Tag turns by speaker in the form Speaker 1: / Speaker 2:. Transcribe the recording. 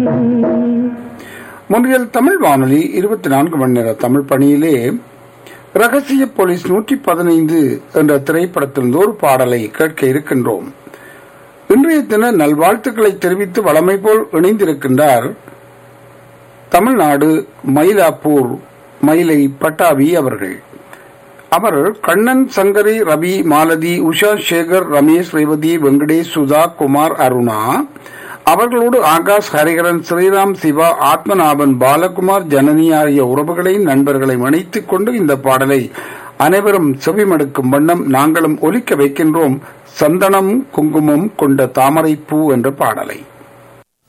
Speaker 1: முன்றியல் தமிழ் வானொலி இருபத்தி நான்கு மணி நேர தமிழ் பணியிலே ரகசிய போலீஸ் நூற்றி பதினைந்து என்ற திரைப்படத்திலிருந்து ஒரு பாடலை கேட்க இருக்கின்றோம் இன்றைய தின நல்வாழ்த்துக்களை தெரிவித்து வளமை போல் இணைந்திருக்கின்றார் தமிழ்நாடு மயிலாப்பூர் மயிலை பட்டாபி அவர்கள் அவர் கண்ணன் சங்கரி ரவி மாலதி உஷா சேகர் ரமேஷ் ரேவதி வெங்கடேஷ் சுதா குமார் அருணா அவர்களோடு ஆகாஷ் ஹரிகரன் ஸ்ரீராம் சிவா ஆத்மநாபன் பாலகுமார் ஜனனி ஆகிய உறவுகளை நண்பர்களை இணைத்துக் கொண்டு இந்த பாடலை அனைவரும் செவிமடுக்கும் வண்ணம் நாங்களும் ஒலிக்க வைக்கின்றோம் சந்தனம் குங்குமம் கொண்ட தாமரை பூ என்ற பாடலை